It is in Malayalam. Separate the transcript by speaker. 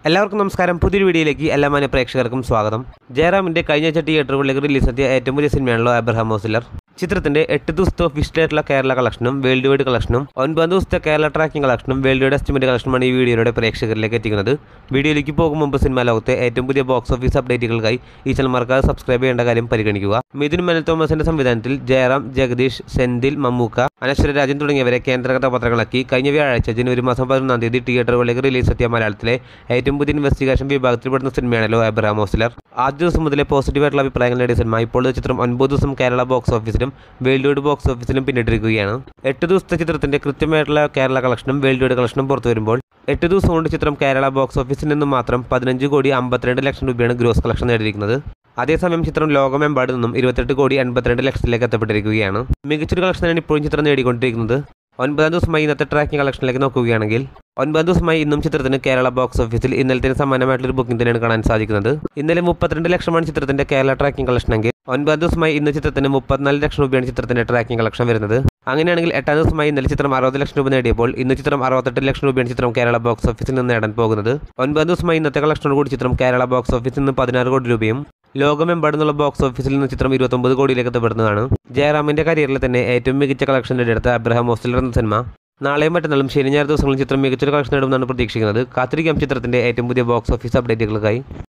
Speaker 1: എല്ലാവർക്കും നമസ്കാരം പുതിയൊരു വീഡിയോയിലേക്ക് എല്ലാ മാന്യ പ്രേക്ഷകർക്കും സ്വാഗതം ജയറാമിന്റെ കഴിഞ്ഞ ആഴ്ച തിയേറ്ററുകളിലേക്ക് റിലീസെത്തിയ ഏറ്റവും പുതിയ സിനിമയാണല്ലോ അബ്രഹാം ഹോസിലർ ചിത്രത്തിന്റെ എട്ട് ദിവസത്തെ ഒഫീഷ്യൽ ആയിട്ടുള്ള കേരള കളക്ഷനും വേൾഡ് വൈഡ് കളക്ഷനും ഒൻപത് ദിവസത്തെ കേരള ട്രാക്കിംഗ് കളക്ഷനും വേൾഡ് വൈഡ് എസ്റ്റിമേറ്റ് കളക്ഷനുമാണ് ഈ വീഡിയോയുടെ പ്രേക്ഷകരിലേക്ക് എത്തിക്കുന്നത് വീഡിയോയിലേക്ക് പോകും മുമ്പ് സിനിമാ ലോകത്തെ ഏറ്റവും പുതിയ ബോക്സ് ഓഫീസ് അപ്ഡേറ്റുകൾക്കായി ഈ ചാനൽ മറക്കാതെ സബ്സ്ക്രൈബ് ചെയ്യേണ്ട കാര്യം പരിഗണിക്കുക മിഥുൻ മനൽ തോമസിന്റെ സംവിധാനത്തിൽ ജയറാം ജഗദീഷ് സെന്തിൽ മമ്മൂക്ക അനശ്വര രാജൻ തുടങ്ങിയവരെ കേന്ദ്ര കഥാപാത്രങ്ങളാക്കി കഴിഞ്ഞ വ്യാഴാഴ്ച ജനുവരി മാസം പതിനൊന്നാം തീയതി തിയേറ്ററുകളിലേക്ക് റിലീസ് എത്തിയ മലയാളത്തിലെ ഏറ്റവും പുതിയ ഇൻവെസ്റ്റിഗേഷൻ വിഭാഗത്തിൽപ്പെടുന്ന സിനിമയാണല്ലോ അബ്രഹാം ഹോസ്ലർ ആദ്യ ദിവസം മുതലേ പോസിറ്റീവ് ആയിട്ടുള്ള അഭിപ്രായങ്ങൾ നേടിയ സിനിമ ഇപ്പോൾ ഈ ചിത്രം ഒൻപത് ദിവസം കേരള ബോക്സ് ഓഫീസിലും വേൾഡ് വൈഡ് ബോക്സ് ഓഫീസിലും പിന്നിട്ടിരിക്കുകയാണ് എട്ട് ദിവസത്തെ ചിത്രത്തിന്റെ കൃത്യമായിട്ടുള്ള കേരള കളക്ഷനും വേൾഡ് വൈഡ് കളക്ഷനും പുറത്തു വരുമ്പോൾ എട്ട് ദിവസം കൊണ്ട് ചിത്രം കേരള ബോക്സ് ഓഫീസിൽ നിന്നും മാത്രം പതിനഞ്ച് കോടി അമ്പത്തിരണ്ട് ലക്ഷം രൂപയാണ് ഗ്രോസ് കളക്ഷൻ നേടിയിരിക്കുന്നത് അതേസമയം ചിത്രം ലോകമെമ്പാട് നിന്നും ഇരുപത്തെട്ട് കോടി എൺപത്തിരണ്ട് ലക്ഷത്തിലേക്ക് എത്തപ്പെട്ടിരിക്കുകയാണ് മികച്ചൊരു കളക്ഷനാണ് ഇപ്പോഴും ചിത്രം നേടിക്കൊണ്ടിരിക്കുന്നത് ഒൻപതാം ദിവസമായി ഇന്നത്തെ ട്രാക്കിംഗ് കളക്ഷനിലേക്ക് നോക്കുകയാണെങ്കിൽ ഒൻപതാം ദിവസമായി ഇന്നും ചിത്രത്തിന് കേരള ബോക്സ് ഓഫീസിൽ ഇന്നലത്തിന് സമാനമായിട്ടുള്ള ഒരു ബുക്കിംഗ് തന്നെയാണ് കാണാൻ സാധിക്കുന്നത് ഇന്നലെ മുപ്പത്തിരണ്ട് ലക്ഷമാണ് ചിത്രത്തിന്റെ കേരള ട്രാക്കിംഗ് കളക്ഷൻ എങ്കിൽ ഒൻപതാം ദിവസമായി ഇന്ന് ചിത്രത്തിന് മുപ്പത്തിനാല് ലക്ഷം രൂപയാണ് ചിത്രത്തിന്റെ ട്രാക്കിംഗ് കളക്ഷൻ വരുന്നത് അങ്ങനെയാണെങ്കിൽ എട്ടാം ദിവസമായി ഇന്നലെ ചിത്രം അറുപത് ലക്ഷം രൂപ നേടിയപ്പോൾ ഇന്ന് ചിത്രം അറുപത്തെട്ട് ലക്ഷം രൂപയാണ് ചിത്രം കേരള ബോക്സ് ഓഫീസിൽ നിന്ന് നേടാൻ പോകുന്നത് ഒൻപതാം ദിവസമായി ഇന്നത്തെ കളക്ഷനോട് കൂടി ചിത്രം കേരള ബോക്സ് ഓഫീസിൽ നിന്ന് പതിനാറ് കോടി രൂപയും ലോകമെമ്പാടുന്നുള്ള ബോക്സ് ഓഫീസിൽ നിന്ന് ചിത്രം ഇരുപത്തൊമ്പത് കോടിയിലേക്ക് എത്തപ്പെടുന്നതാണ് ജയറാമിന്റെ കരിയറിൽ തന്നെ ഏറ്റവും മികച്ച കളക്ഷൻ നേടിയെടുത്ത അബ്രഹാം ഹോസ്റ്റലർ എന്ന സിനിമ നാളെയും മറ്റന്നാളും ശനി ഞായർ ദിവസങ്ങളിൽ ചിത്രം മികച്ചൊരു കളക്ഷൻ നേടുമെന്നാണ് പ്രതീക്ഷിക്കുന്നത് കാത്തിരിക്കാം ചിത്രത്തിന്റെ ഏറ്റവും പുതിയ ബോക്സ് ഓഫീസ് അപ്ഡേറ്റുകൾക്കായി